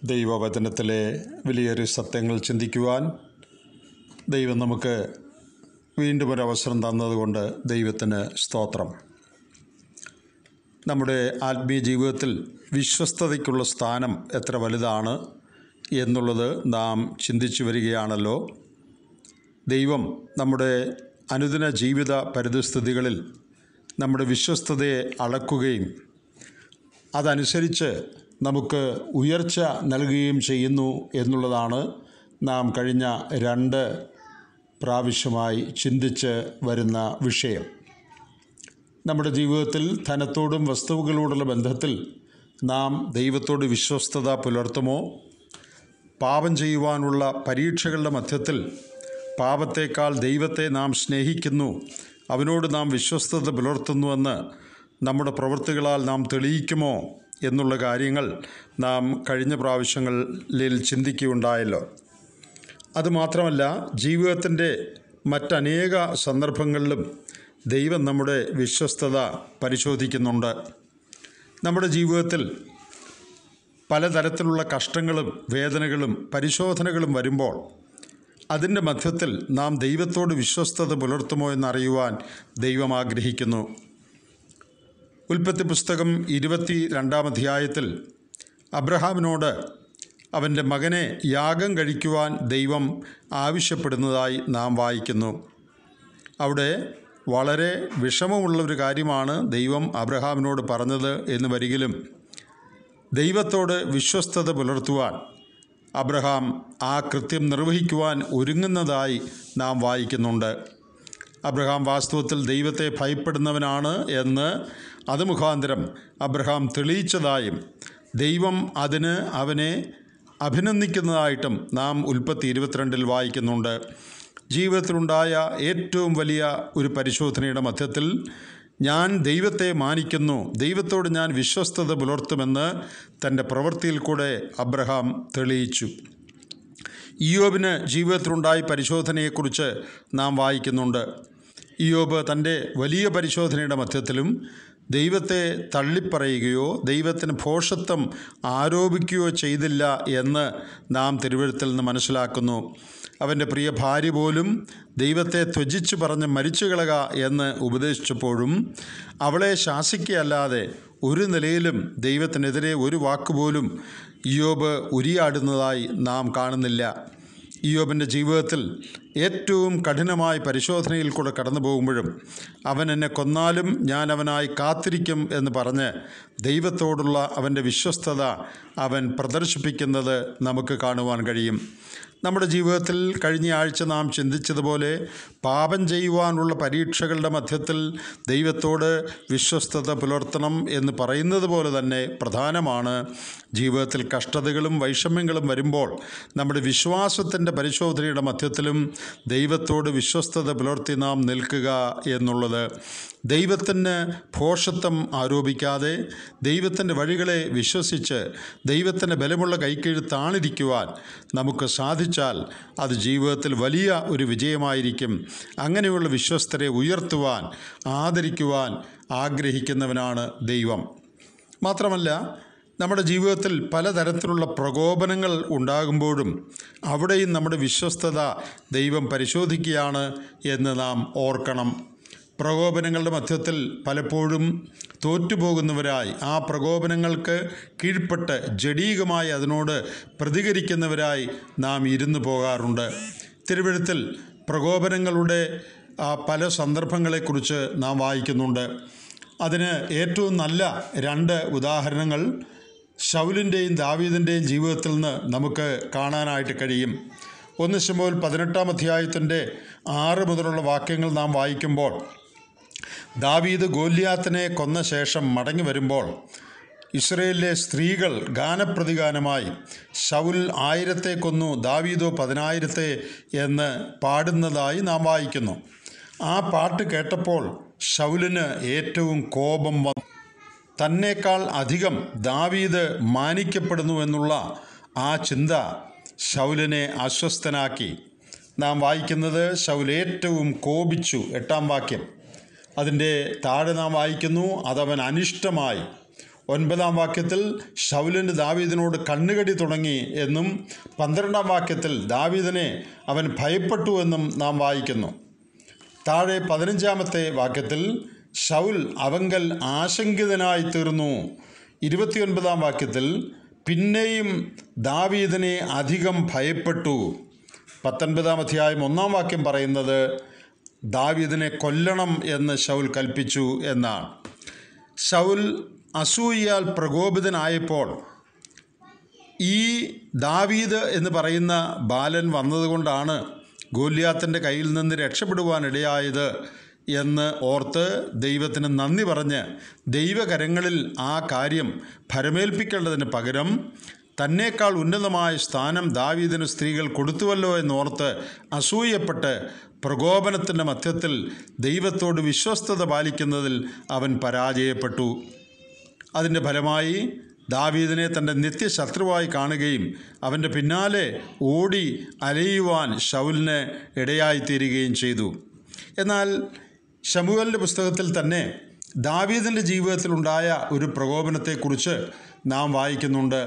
ദൈവവചനത്തിലെ വലിയൊരു സത്യങ്ങൾ ചിന്തിക്കുവാൻ ദൈവം നമുക്ക് വീണ്ടും ഒരു അവസരം തന്നതുകൊണ്ട് ദൈവത്തിന് സ്തോത്രം നമ്മുടെ ആത്മീയ ജീവിതത്തിൽ വിശ്വസ്തതയ്ക്കുള്ള സ്ഥാനം എത്ര വലുതാണ് എന്നുള്ളത് നാം ചിന്തിച്ചു വരികയാണല്ലോ ദൈവം നമ്മുടെ അനുദിന ജീവിത പരിതസ്ഥിതികളിൽ നമ്മുടെ വിശ്വസ്തതയെ അളക്കുകയും അതനുസരിച്ച് നമുക്ക് ഉയർച്ച നൽകുകയും ചെയ്യുന്നു എന്നുള്ളതാണ് നാം കഴിഞ്ഞ രണ്ട് പ്രാവശ്യമായി ചിന്തിച്ച് വരുന്ന വിഷയം നമ്മുടെ ജീവിതത്തിൽ ധനത്തോടും വസ്തുക്കളോടുള്ള ബന്ധത്തിൽ നാം ദൈവത്തോട് വിശ്വസ്തത പുലർത്തുമോ പാപം ചെയ്യുവാനുള്ള പരീക്ഷകളുടെ മധ്യത്തിൽ പാപത്തേക്കാൾ ദൈവത്തെ നാം സ്നേഹിക്കുന്നു അവനോട് നാം വിശ്വസ്തത പുലർത്തുന്നുവെന്ന് നമ്മുടെ പ്രവൃത്തികളാൽ നാം തെളിയിക്കുമോ എന്നുള്ള കാര്യങ്ങൾ നാം കഴിഞ്ഞ പ്രാവശ്യങ്ങളിൽ ചിന്തിക്കുകയുണ്ടായല്ലോ അതുമാത്രമല്ല ജീവിതത്തിൻ്റെ മറ്റനേക സന്ദർഭങ്ങളിലും ദൈവം നമ്മുടെ വിശ്വസ്തത പരിശോധിക്കുന്നുണ്ട് നമ്മുടെ ജീവിതത്തിൽ പലതരത്തിലുള്ള കഷ്ടങ്ങളും വേദനകളും പരിശോധനകളും വരുമ്പോൾ അതിൻ്റെ മധ്യത്തിൽ നാം ദൈവത്തോട് വിശ്വസ്തത പുലർത്തുമോ എന്നറിയുവാൻ ദൈവം ആഗ്രഹിക്കുന്നു ഉൽപ്പത്തി പുസ്തകം ഇരുപത്തി രണ്ടാം അധ്യായത്തിൽ അബ്രഹാമിനോട് അവൻ്റെ മകനെ യാഗം കഴിക്കുവാൻ ദൈവം ആവശ്യപ്പെടുന്നതായി നാം വായിക്കുന്നു അവിടെ വളരെ വിഷമമുള്ള ഒരു കാര്യമാണ് ദൈവം അബ്രഹാമിനോട് പറഞ്ഞത് എന്ന് വരികിലും ദൈവത്തോട് വിശ്വസ്തത പുലർത്തുവാൻ അബ്രഹാം ആ കൃത്യം നിർവഹിക്കുവാൻ ഒരുങ്ങുന്നതായി നാം വായിക്കുന്നുണ്ട് അബ്രഹാം വാസ്തവത്തിൽ ദൈവത്തെ ഭയപ്പെടുന്നവനാണ് എന്ന് അത് മുഖാന്തരം അബ്രഹാം തെളിയിച്ചതായും ദൈവം അതിന് അവനെ അഭിനന്ദിക്കുന്നതായിട്ടും നാം ഉൽപ്പത്തി ഇരുപത്തിരണ്ടിൽ വായിക്കുന്നുണ്ട് ജീവിതത്തിലുണ്ടായ ഏറ്റവും വലിയ ഒരു പരിശോധനയുടെ മധ്യത്തിൽ ഞാൻ ദൈവത്തെ മാനിക്കുന്നു ദൈവത്തോട് ഞാൻ വിശ്വസ്തത പുലർത്തുമെന്ന് തൻ്റെ പ്രവൃത്തിയിൽ കൂടെ അബ്രഹാം തെളിയിച്ചു ഇയോബിന് ജീവിതത്തിലുണ്ടായ പരിശോധനയെക്കുറിച്ച് നാം വായിക്കുന്നുണ്ട് ഇയോബ് തൻ്റെ വലിയ പരിശോധനയുടെ മധ്യത്തിലും ദൈവത്തെ തള്ളിപ്പറയുകയോ ദൈവത്തിന് ഭോഷത്വം ആരോപിക്കുകയോ ചെയ്തില്ല എന്ന് നാം തിരുവഴുത്തിൽ നിന്ന് മനസ്സിലാക്കുന്നു അവൻ്റെ പ്രിയ ഭാര്യ പോലും ദൈവത്തെ ത്വജിച്ച് പറഞ്ഞ് മരിച്ചു കളക എന്ന് ഉപദേശിച്ചപ്പോഴും അവളെ ശാസിക്കുകയല്ലാതെ ഒരു നിലയിലും ദൈവത്തിനെതിരെ ഒരു വാക്കുപോലും ഇയോബ് ഉരിയാടുന്നതായി നാം കാണുന്നില്ല ഇയോബിൻ്റെ ജീവിതത്തിൽ ഏറ്റവും കഠിനമായ പരിശോധനയിൽ കൂടെ കടന്നു പോകുമ്പോഴും അവൻ എന്നെ കൊന്നാലും ഞാൻ അവനായി കാത്തിരിക്കും എന്ന് പറഞ്ഞ് ദൈവത്തോടുള്ള അവൻ്റെ വിശ്വസ്തത അവൻ പ്രദർശിപ്പിക്കുന്നത് നമുക്ക് കാണുവാൻ കഴിയും നമ്മുടെ ജീവിതത്തിൽ കഴിഞ്ഞ ആഴ്ച നാം ചിന്തിച്ചതുപോലെ പാപം ചെയ്യുവാനുള്ള പരീക്ഷകളുടെ മധ്യത്തിൽ ദൈവത്തോട് വിശ്വസ്തത പുലർത്തണം എന്ന് പറയുന്നത് പോലെ തന്നെ പ്രധാനമാണ് ജീവിതത്തിൽ കഷ്ടതകളും വൈഷമ്യങ്ങളും വരുമ്പോൾ നമ്മുടെ വിശ്വാസത്തിൻ്റെ പരിശോധനയുടെ മധ്യത്തിലും ദൈവത്തോട് വിശ്വസ്തത പുലർത്തി നാം നിൽക്കുക എന്നുള്ളത് ദൈവത്തിന് ഭോഷത്വം ആരോപിക്കാതെ ദൈവത്തിൻ്റെ വഴികളെ വിശ്വസിച്ച് ദൈവത്തിൻ്റെ ബലമുള്ള കൈക്കീഴ് താണിരിക്കുവാൻ നമുക്ക് സാധിച്ചാൽ അത് ജീവിതത്തിൽ വലിയ ഒരു വിജയമായിരിക്കും അങ്ങനെയുള്ള വിശ്വസ്തരെ ഉയർത്തുവാൻ ആദരിക്കുവാൻ ആഗ്രഹിക്കുന്നവനാണ് ദൈവം മാത്രമല്ല നമ്മുടെ ജീവിതത്തിൽ പലതരത്തിലുള്ള പ്രകോപനങ്ങൾ ഉണ്ടാകുമ്പോഴും അവിടെയും നമ്മുടെ വിശ്വസ്തത ദൈവം പരിശോധിക്കുകയാണ് എന്ന് നാം ഓർക്കണം പ്രകോപനങ്ങളുടെ മധ്യത്തിൽ പലപ്പോഴും തോറ്റുപോകുന്നവരായി ആ പ്രകോപനങ്ങൾക്ക് കീഴ്പ്പെട്ട് ജഡീകമായി അതിനോട് പ്രതികരിക്കുന്നവരായി നാം ഇരുന്നു പോകാറുണ്ട് തിരുവഴുത്തിൽ പ്രകോപനങ്ങളുടെ പല സന്ദർഭങ്ങളെക്കുറിച്ച് നാം വായിക്കുന്നുണ്ട് അതിന് ഏറ്റവും നല്ല രണ്ട് ഉദാഹരണങ്ങൾ ഷൗലിൻ്റെയും ദാവീദിൻ്റെയും ജീവിതത്തിൽ നിന്ന് നമുക്ക് കാണാനായിട്ട് കഴിയും ഒന്ന് ശമ്പോൽ പതിനെട്ടാം അധ്യായത്തിൻ്റെ ആറ് മുതലുള്ള വാക്യങ്ങൾ നാം വായിക്കുമ്പോൾ ദാവീദ് ഗോല്യാത്തിനെ കൊന്ന ശേഷം മടങ്ങി വരുമ്പോൾ ഇസ്രയേലിലെ സ്ത്രീകൾ ഗാനപ്രതിഗാനമായി ഷൗൽ ആയിരത്തെ കൊന്നു ദാവീദോ പതിനായിരത്തെ എന്ന് പാടുന്നതായി നാം വായിക്കുന്നു ആ പാട്ട് കേട്ടപ്പോൾ ഷൗലിന് ഏറ്റവും കോപം വന്നു തന്നേക്കാൾ അധികം ദാവീദ് മാനിക്കപ്പെടുന്നു എന്നുള്ള ആ ചിന്ത ഷൗലിനെ അസ്വസ്ഥനാക്കി നാം വായിക്കുന്നത് ഷൗൽ ഏറ്റവും കോപിച്ചു എട്ടാം വാക്യം അതിൻ്റെ താഴെ നാം വായിക്കുന്നു അതവൻ അനിഷ്ടമായി ഒൻപതാം വാക്യത്തിൽ ഷൗലിന് ദാവീദിനോട് കണ്ണുകടി തുടങ്ങി എന്നും പന്ത്രണ്ടാം വാക്യത്തിൽ ദാവീദിനെ അവൻ ഭയപ്പെട്ടു എന്നും നാം വായിക്കുന്നു താഴെ പതിനഞ്ചാമത്തെ വാക്യത്തിൽ ഷൗൽ അവങ്കൽ ആശങ്കിതനായി തീർന്നു ഇരുപത്തിയൊൻപതാം വാക്യത്തിൽ പിന്നെയും ദാവീദിനെ അധികം ഭയപ്പെട്ടു പത്തൊൻപതാം അധ്യായം ഒന്നാം വാക്യം പറയുന്നത് ദാവീദിനെ കൊല്ലണം എന്ന് ഷൗൽ കൽപ്പിച്ചു എന്നാണ് ഷൗൽ അസൂയാൽ പ്രകോപിതനായപ്പോൾ ഈ ദാവീദ് എന്ന് പറയുന്ന ബാലൻ വന്നതുകൊണ്ടാണ് ഗോല്യാത്തിൻ്റെ കയ്യിൽ നിന്ന് രക്ഷപ്പെടുവാനിടയായത് എന്ന് ഓർത്ത് ദൈവത്തിന് നന്ദി പറഞ്ഞ് ദൈവകരങ്ങളിൽ ആ കാര്യം ഭരമേൽപ്പിക്കേണ്ടതിന് പകരം തന്നേക്കാൾ ഉന്നതമായ സ്ഥാനം ദാവീദിന് സ്ത്രീകൾ കൊടുത്തുവല്ലോ എന്നോർത്ത് അസൂയപ്പെട്ട് പ്രകോപനത്തിൻ്റെ മധ്യത്തിൽ ദൈവത്തോട് വിശ്വസ്തത പാലിക്കുന്നതിൽ അവൻ പരാജയപ്പെട്ടു അതിൻ്റെ ഫലമായി ദാവീദിനെ തൻ്റെ നിത്യശത്രുവായി കാണുകയും അവൻ്റെ പിന്നാലെ ഓടി അലയുവാൻ ഷൗലിന് ഇടയായിത്തീരുകയും ചെയ്തു എന്നാൽ ഷമുവലിൻ്റെ പുസ്തകത്തിൽ തന്നെ ദാവീദിൻ്റെ ജീവിതത്തിലുണ്ടായ ഒരു പ്രകോപനത്തെക്കുറിച്ച് നാം വായിക്കുന്നുണ്ട്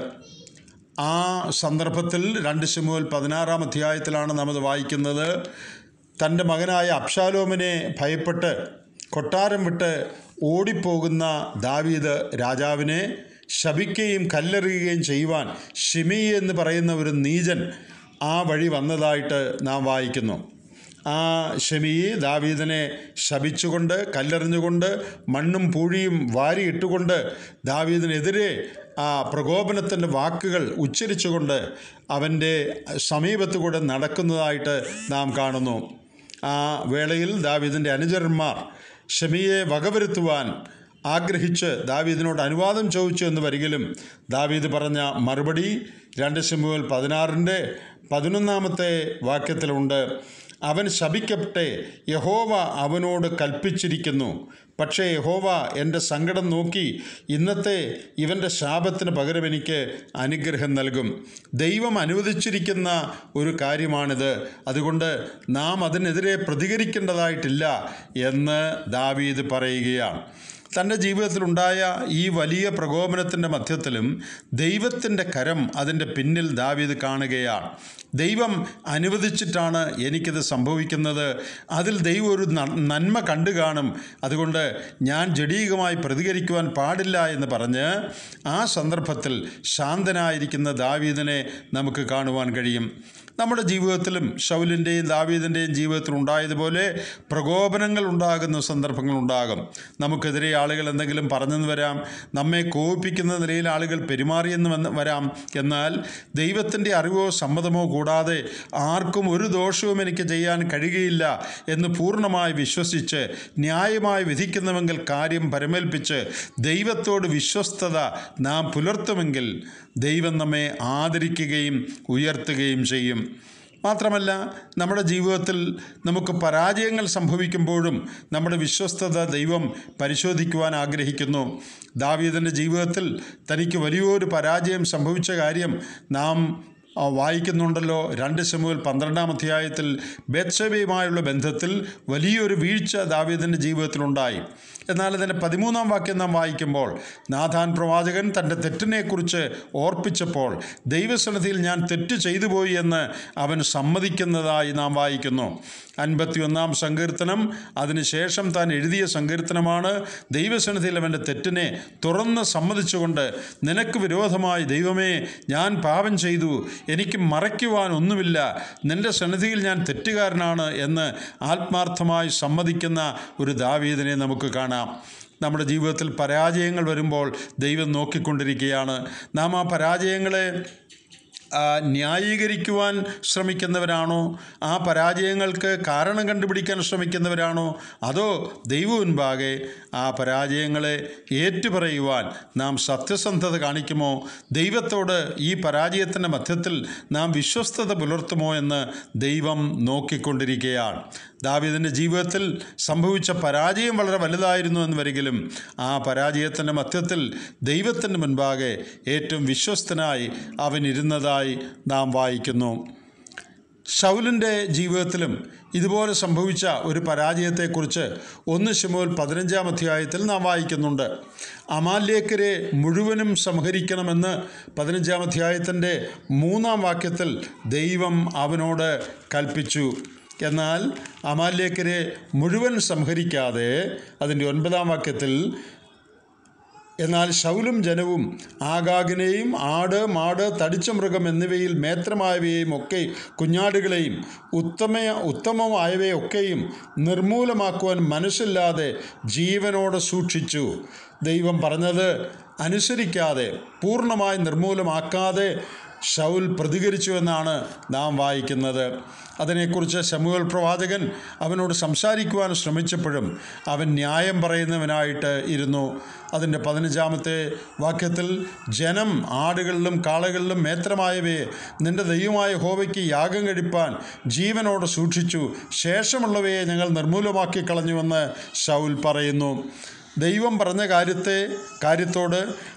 ആ സന്ദർഭത്തിൽ രണ്ട് ശമുവൽ പതിനാറാം അധ്യായത്തിലാണ് നാം അത് വായിക്കുന്നത് തൻ്റെ മകനായ അബ്ഷാലോമിനെ ഭയപ്പെട്ട് കൊട്ടാരം വിട്ട് ഓടിപ്പോകുന്ന ദാവീദ് രാജാവിനെ ശപിക്കുകയും കല്ലെറിയുകയും ചെയ്യുവാൻ ഷിമി എന്ന് പറയുന്ന ഒരു നീചൻ ആ വഴി വന്നതായിട്ട് നാം വായിക്കുന്നു ആ ഷെമി ദാവീദിനെ ശപിച്ചുകൊണ്ട് കല്ലെറിഞ്ഞുകൊണ്ട് മണ്ണും പൂഴിയും വാരിയിട്ടുകൊണ്ട് ദാവീദിനെതിരെ ആ പ്രകോപനത്തിൻ്റെ വാക്കുകൾ ഉച്ചരിച്ചുകൊണ്ട് അവൻ്റെ സമീപത്തു കൂടെ നടക്കുന്നതായിട്ട് നാം കാണുന്നു ആ വേളയിൽ ദാവീദിൻ്റെ അനുചരന്മാർ ഷമിയെ വകവരുത്തുവാൻ ആഗ്രഹിച്ച് ദാവീദിനോട് അനുവാദം ചോദിച്ചു എന്ന് വരികിലും ദാവീദ് പറഞ്ഞ മറുപടി രണ്ട് ശമുവൽ പതിനാറിൻ്റെ പതിനൊന്നാമത്തെ വാക്യത്തിലുണ്ട് അവൻ ശപിക്കട്ടെ യഹോവ അവനോട് കൽപ്പിച്ചിരിക്കുന്നു പക്ഷേ യഹോവ എൻ്റെ സങ്കടം നോക്കി ഇന്നത്തെ ഇവൻ്റെ ശാപത്തിന് പകരം എനിക്ക് അനുഗ്രഹം നൽകും ദൈവം അനുവദിച്ചിരിക്കുന്ന ഒരു കാര്യമാണിത് അതുകൊണ്ട് നാം അതിനെതിരെ പ്രതികരിക്കേണ്ടതായിട്ടില്ല എന്ന് ദാവീദ് പറയുകയാണ് തൻ്റെ ജീവിതത്തിലുണ്ടായ ഈ വലിയ പ്രകോപനത്തിൻ്റെ മധ്യത്തിലും ദൈവത്തിൻ്റെ കരം അതിൻ്റെ പിന്നിൽ ദാവീദ് കാണുകയാണ് ദൈവം അനുവദിച്ചിട്ടാണ് എനിക്കിത് സംഭവിക്കുന്നത് അതിൽ ദൈവം ഒരു ന- നന്മ കണ്ടു കാണും അതുകൊണ്ട് ഞാൻ ജഡീകമായി പ്രതികരിക്കുവാൻ പാടില്ല എന്ന് പറഞ്ഞ് ആ സന്ദർഭത്തിൽ ശാന്തനായിരിക്കുന്ന ദാവീദിനെ നമുക്ക് കാണുവാൻ കഴിയും നമ്മുടെ ജീവിതത്തിലും ഷൗലിൻ്റെയും ദാവീദിൻ്റെയും ജീവിതത്തിൽ ഉണ്ടായതുപോലെ പ്രകോപനങ്ങൾ ഉണ്ടാകുന്ന സന്ദർഭങ്ങളുണ്ടാകും നമുക്കെതിരെ ആളുകൾ എന്തെങ്കിലും പറഞ്ഞെന്ന് വരാം നമ്മെ കോപിപ്പിക്കുന്ന നിലയിൽ ആളുകൾ പെരുമാറിയെന്ന് വന്ന് വരാം എന്നാൽ ദൈവത്തിൻ്റെ അറിവോ സമ്മതമോ കൂടാതെ ആർക്കും ഒരു ദോഷവും എനിക്ക് ചെയ്യാൻ കഴിയുകയില്ല എന്ന് പൂർണ്ണമായി വിശ്വസിച്ച് ന്യായമായി വിധിക്കുന്നുവെങ്കിൽ കാര്യം പരമേൽപ്പിച്ച് ദൈവത്തോട് വിശ്വസ്തത നാം പുലർത്തുമെങ്കിൽ ദൈവം നമ്മെ ആദരിക്കുകയും ഉയർത്തുകയും ചെയ്യും മാത്രമല്ല നമ്മുടെ ജീവിതത്തിൽ നമുക്ക് പരാജയങ്ങൾ സംഭവിക്കുമ്പോഴും നമ്മുടെ വിശ്വസ്തത ദൈവം പരിശോധിക്കുവാൻ ആഗ്രഹിക്കുന്നു ദാവീദിൻ്റെ ജീവിതത്തിൽ തനിക്ക് വലിയൊരു പരാജയം സംഭവിച്ച കാര്യം നാം ആ, വായിക്കുന്നുണ്ടല്ലോ രണ്ട് ശമുവിൽ പന്ത്രണ്ടാം അധ്യായത്തിൽ ബേത്സബയുമായുള്ള ബന്ധത്തിൽ വലിയൊരു വീഴ്ച ദാവീദിൻ്റെ ജീവിതത്തിലുണ്ടായി എന്നാൽ അതിൻ്റെ പതിമൂന്നാം വാക്യം നാം വായിക്കുമ്പോൾ നാഥാൻ പ്രവാചകൻ തൻ്റെ തെറ്റിനെക്കുറിച്ച് ഓർപ്പിച്ചപ്പോൾ ദൈവസന്നിധിയിൽ ഞാൻ തെറ്റ് ചെയ്തു പോയി എന്ന് അവൻ സമ്മതിക്കുന്നതായി നാം വായിക്കുന്നു അൻപത്തിയൊന്നാം സങ്കീർത്തനം അതിനുശേഷം താൻ എഴുതിയ സങ്കീർത്തനമാണ് ദൈവസന്നിധിയിൽ അവൻ്റെ തെറ്റിനെ തുറന്ന് സമ്മതിച്ചുകൊണ്ട് നിനക്ക് വിരോധമായി ദൈവമേ ഞാൻ പാപം ചെയ്തു എനിക്ക് മറയ്ക്കുവാൻ ഒന്നുമില്ല നിൻ്റെ സന്നിധിയിൽ ഞാൻ തെറ്റുകാരനാണ് എന്ന് ആത്മാർത്ഥമായി സമ്മതിക്കുന്ന ഒരു ദാവീദിനെ നമുക്ക് കാണാം നമ്മുടെ ജീവിതത്തിൽ പരാജയങ്ങൾ വരുമ്പോൾ ദൈവം നോക്കിക്കൊണ്ടിരിക്കുകയാണ് നാം ആ പരാജയങ്ങളെ ആ, ന്യായീകരിക്കുവാൻ ശ്രമിക്കുന്നവരാണോ ആ പരാജയങ്ങൾക്ക് കാരണം കണ്ടുപിടിക്കാൻ ശ്രമിക്കുന്നവരാണോ അതോ ദൈവം മുൻപാകെ ആ പരാജയങ്ങളെ ഏറ്റുപറയുവാൻ നാം സത്യസന്ധത കാണിക്കുമോ ദൈവത്തോട് ഈ പരാജയത്തിൻ്റെ മധ്യത്തിൽ നാം വിശ്വസ്തത പുലർത്തുമോ എന്ന് ദൈവം നോക്കിക്കൊണ്ടിരിക്കുകയാണ് ദാവീദിൻ്റെ ജീവിതത്തിൽ സംഭവിച്ച പരാജയം വളരെ വലുതായിരുന്നു എന്ന് വരികിലും ആ പരാജയത്തിൻ്റെ മധ്യത്തിൽ ദൈവത്തിൻ്റെ മുൻപാകെ ഏറ്റവും വിശ്വസ്തനായി അവൻ ഇരുന്നതായി നാം വായിക്കുന്നു ഷൗലിൻ്റെ ജീവിതത്തിലും ഇതുപോലെ സംഭവിച്ച ഒരു പരാജയത്തെക്കുറിച്ച് ഒന്ന് ശിമോൽ പതിനഞ്ചാം അധ്യായത്തിൽ നാം വായിക്കുന്നുണ്ട് അമാല്യക്കരെ മുഴുവനും സംഹരിക്കണമെന്ന് പതിനഞ്ചാം അധ്യായത്തിൻ്റെ മൂന്നാം വാക്യത്തിൽ ദൈവം അവനോട് കൽപ്പിച്ചു എന്നാൽ അമാല്യക്കരെ മുഴുവൻ സംഹരിക്കാതെ അതിൻ്റെ ഒൻപതാം വാക്യത്തിൽ എന്നാൽ ശൗലും ജനവും ആഗാഗിനെയും ആട് മാട് തടിച്ച മൃഗം എന്നിവയിൽ മേത്രമായവയെയും ഒക്കെ കുഞ്ഞാടുകളെയും ഉത്തമ ഉത്തമമായവയൊക്കെയും നിർമൂലമാക്കുവാൻ മനസ്സില്ലാതെ ജീവനോടെ സൂക്ഷിച്ചു ദൈവം പറഞ്ഞത് അനുസരിക്കാതെ പൂർണ്ണമായി നിർമൂലമാക്കാതെ ഷൗൽ പ്രതികരിച്ചു എന്നാണ് നാം വായിക്കുന്നത് അതിനെക്കുറിച്ച് ശമുവൽ പ്രവാചകൻ അവനോട് സംസാരിക്കുവാൻ ശ്രമിച്ചപ്പോഴും അവൻ ന്യായം പറയുന്നവനായിട്ട് ഇരുന്നു അതിൻ്റെ പതിനഞ്ചാമത്തെ വാക്യത്തിൽ ജനം ആടുകളിലും കാളകളിലും മേത്രമായവയെ നിന്റെ ദൈവമായ ഹോവയ്ക്ക് യാഗം കഴിപ്പാൻ ജീവനോട് സൂക്ഷിച്ചു ശേഷമുള്ളവയെ ഞങ്ങൾ നിർമൂലമാക്കി കളഞ്ഞുവെന്ന് ഷൗൽ പറയുന്നു ദൈവം പറഞ്ഞ കാര്യത്തെ കാര്യത്തോട്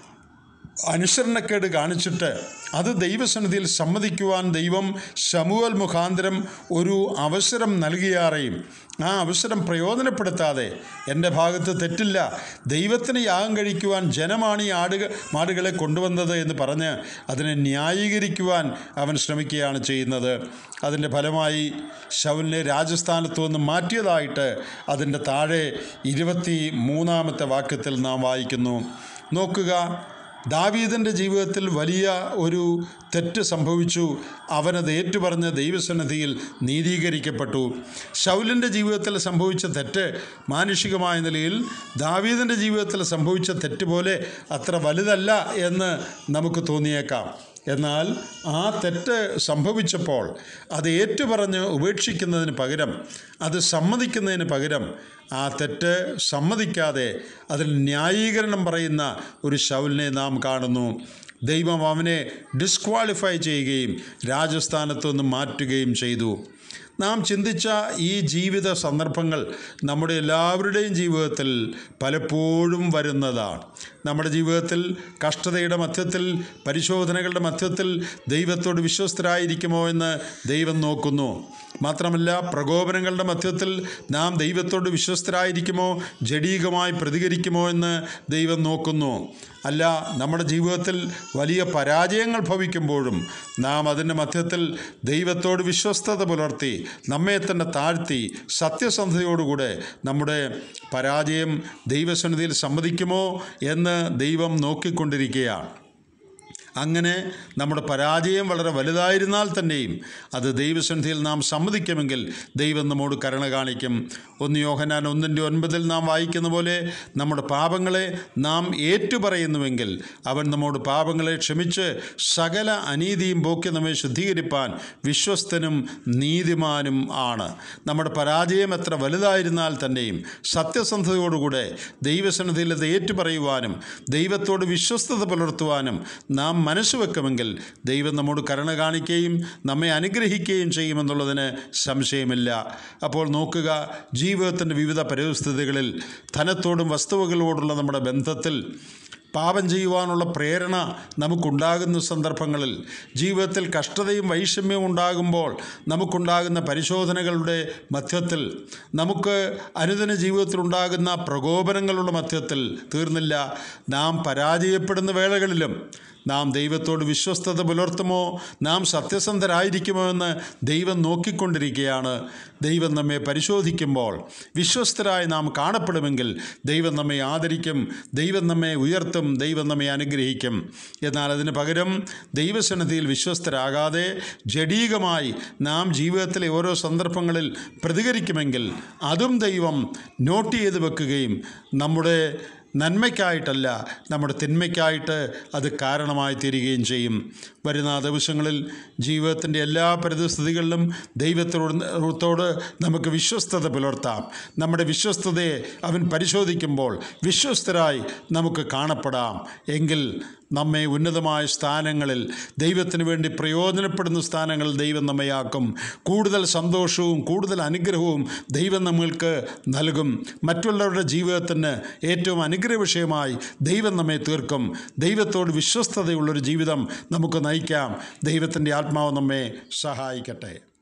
അനുസരണക്കേട് കാണിച്ചിട്ട് അത് ദൈവസന്നിധിയിൽ സമ്മതിക്കുവാൻ ദൈവം ശമുവൽ മുഖാന്തരം ഒരു അവസരം നൽകിയാറേയും ആ അവസരം പ്രയോജനപ്പെടുത്താതെ എൻ്റെ ഭാഗത്ത് തെറ്റില്ല ദൈവത്തിന് യാഗം കഴിക്കുവാൻ ജനമാണ് ഈ ആടുക മാടുകളെ കൊണ്ടുവന്നത് എന്ന് പറഞ്ഞ് അതിനെ ന്യായീകരിക്കുവാൻ അവൻ ശ്രമിക്കുകയാണ് ചെയ്യുന്നത് അതിൻ്റെ ഫലമായി ശൗലിനെ രാജസ്ഥാനത്തു നിന്ന് മാറ്റിയതായിട്ട് അതിൻ്റെ താഴെ ഇരുപത്തി മൂന്നാമത്തെ വാക്യത്തിൽ നാം വായിക്കുന്നു നോക്കുക ദാവീദിൻ്റെ ജീവിതത്തിൽ വലിയ ഒരു തെറ്റ് സംഭവിച്ചു അവനത് ഏറ്റുപറഞ്ഞ് ദൈവസന്നിധിയിൽ നീതീകരിക്കപ്പെട്ടു ശൗലിൻ്റെ ജീവിതത്തിൽ സംഭവിച്ച തെറ്റ് മാനുഷികമായ നിലയിൽ ദാവീദിൻ്റെ ജീവിതത്തിൽ സംഭവിച്ച തെറ്റ് പോലെ അത്ര വലുതല്ല എന്ന് നമുക്ക് തോന്നിയേക്കാം എന്നാൽ ആ തെറ്റ് സംഭവിച്ചപ്പോൾ അത് ഏറ്റുപറഞ്ഞ് ഉപേക്ഷിക്കുന്നതിന് പകരം അത് സമ്മതിക്കുന്നതിന് പകരം ആ തെറ്റ് സമ്മതിക്കാതെ അതിൽ ന്യായീകരണം പറയുന്ന ഒരു ശൗലിനെ നാം കാണുന്നു ദൈവം അവനെ ഡിസ്ക്വാളിഫൈ ചെയ്യുകയും രാജസ്ഥാനത്തു നിന്ന് മാറ്റുകയും ചെയ്തു നാം ചിന്തിച്ച ഈ ജീവിത സന്ദർഭങ്ങൾ നമ്മുടെ എല്ലാവരുടെയും ജീവിതത്തിൽ പലപ്പോഴും വരുന്നതാണ് നമ്മുടെ ജീവിതത്തിൽ കഷ്ടതയുടെ മധ്യത്തിൽ പരിശോധനകളുടെ മധ്യത്തിൽ ദൈവത്തോട് വിശ്വസ്തരായിരിക്കുമോ എന്ന് ദൈവം നോക്കുന്നു മാത്രമല്ല പ്രകോപനങ്ങളുടെ മധ്യത്തിൽ നാം ദൈവത്തോട് വിശ്വസ്തരായിരിക്കുമോ ജഡീകമായി പ്രതികരിക്കുമോ എന്ന് ദൈവം നോക്കുന്നു അല്ല നമ്മുടെ ജീവിതത്തിൽ വലിയ പരാജയങ്ങൾ ഭവിക്കുമ്പോഴും നാം അതിൻ്റെ മധ്യത്തിൽ ദൈവത്തോട് വിശ്വസ്തത പുലർത്തി നമ്മെ തന്നെ താഴ്ത്തി സത്യസന്ധതയോടുകൂടെ നമ്മുടെ പരാജയം ദൈവസന്നിധിയിൽ സമ്മതിക്കുമോ എന്ന് ദൈവം നോക്കിക്കൊണ്ടിരിക്കുകയാണ് അങ്ങനെ നമ്മുടെ പരാജയം വളരെ വലുതായിരുന്നാൽ തന്നെയും അത് ദൈവസന്നിധിയിൽ നാം സമ്മതിക്കുമെങ്കിൽ ദൈവം നമ്മോട് കരുണ കാണിക്കും ഒന്ന് യോഹനാൻ ഒന്നിൻ്റെ ഒൻപതിൽ നാം വായിക്കുന്ന പോലെ നമ്മുടെ പാപങ്ങളെ നാം ഏറ്റുപറയുന്നുവെങ്കിൽ അവൻ നമ്മോട് പാപങ്ങളെ ക്ഷമിച്ച് സകല അനീതിയും പോക്കി നമ്മെ ശുദ്ധീകരിപ്പാൻ വിശ്വസ്തനും നീതിമാനും ആണ് നമ്മുടെ പരാജയം എത്ര വലുതായിരുന്നാൽ തന്നെയും സത്യസന്ധതയോടുകൂടെ ദൈവസന്നിധിയിൽ അത് ഏറ്റുപറയുവാനും ദൈവത്തോട് വിശ്വസ്തത പുലർത്തുവാനും നാം മനസ്സ് വെക്കുമെങ്കിൽ ദൈവം നമ്മോട് കരുണ കാണിക്കുകയും നമ്മെ അനുഗ്രഹിക്കുകയും ചെയ്യുമെന്നുള്ളതിന് സംശയമില്ല അപ്പോൾ നോക്കുക ജീവിതത്തിൻ്റെ വിവിധ പരിസ്ഥിതികളിൽ ധനത്തോടും വസ്തുവകളോടുള്ള നമ്മുടെ ബന്ധത്തിൽ പാപം ചെയ്യുവാനുള്ള പ്രേരണ നമുക്കുണ്ടാകുന്ന സന്ദർഭങ്ങളിൽ ജീവിതത്തിൽ കഷ്ടതയും വൈഷമ്യവും ഉണ്ടാകുമ്പോൾ നമുക്കുണ്ടാകുന്ന പരിശോധനകളുടെ മധ്യത്തിൽ നമുക്ക് അനുദിന ജീവിതത്തിലുണ്ടാകുന്ന പ്രകോപനങ്ങളുടെ മധ്യത്തിൽ തീർന്നില്ല നാം പരാജയപ്പെടുന്ന വേളകളിലും നാം ദൈവത്തോട് വിശ്വസ്തത പുലർത്തുമോ നാം സത്യസന്ധരായിരിക്കുമോ എന്ന് ദൈവം നോക്കിക്കൊണ്ടിരിക്കുകയാണ് ദൈവം നമ്മെ പരിശോധിക്കുമ്പോൾ വിശ്വസ്തരായി നാം കാണപ്പെടുമെങ്കിൽ ദൈവം നമ്മെ ആദരിക്കും ദൈവം നമ്മെ ഉയർത്തും ദൈവം നമ്മെ അനുഗ്രഹിക്കും എന്നാൽ അതിന് പകരം ദൈവസന്നിധിയിൽ വിശ്വസ്തരാകാതെ ജഡീകമായി നാം ജീവിതത്തിലെ ഓരോ സന്ദർഭങ്ങളിൽ പ്രതികരിക്കുമെങ്കിൽ അതും ദൈവം നോട്ട് ചെയ്ത് വെക്കുകയും നമ്മുടെ നന്മയ്ക്കായിട്ടല്ല നമ്മുടെ തിന്മയ്ക്കായിട്ട് അത് കാരണമായി തീരുകയും ചെയ്യും വരുന്ന ദിവസങ്ങളിൽ ജീവിതത്തിൻ്റെ എല്ലാ പരിതസ്ഥിതികളിലും ദൈവത്തോട് നമുക്ക് വിശ്വസ്തത പുലർത്താം നമ്മുടെ വിശ്വസ്തതയെ അവൻ പരിശോധിക്കുമ്പോൾ വിശ്വസ്തരായി നമുക്ക് കാണപ്പെടാം എങ്കിൽ നമ്മെ ഉന്നതമായ സ്ഥാനങ്ങളിൽ ദൈവത്തിന് വേണ്ടി പ്രയോജനപ്പെടുന്ന സ്ഥാനങ്ങളിൽ ദൈവം നമ്മയാക്കും കൂടുതൽ സന്തോഷവും കൂടുതൽ അനുഗ്രഹവും ദൈവം നമ്മൾക്ക് നൽകും മറ്റുള്ളവരുടെ ജീവിതത്തിന് ഏറ്റവും അനുഗ്രഹ വിഷയമായി ദൈവം നമ്മെ തീർക്കും ദൈവത്തോട് വിശ്വസ്തതയുള്ളൊരു ജീവിതം നമുക്ക് നയിക്കാം ദൈവത്തിൻ്റെ ആത്മാവ് നമ്മെ സഹായിക്കട്ടെ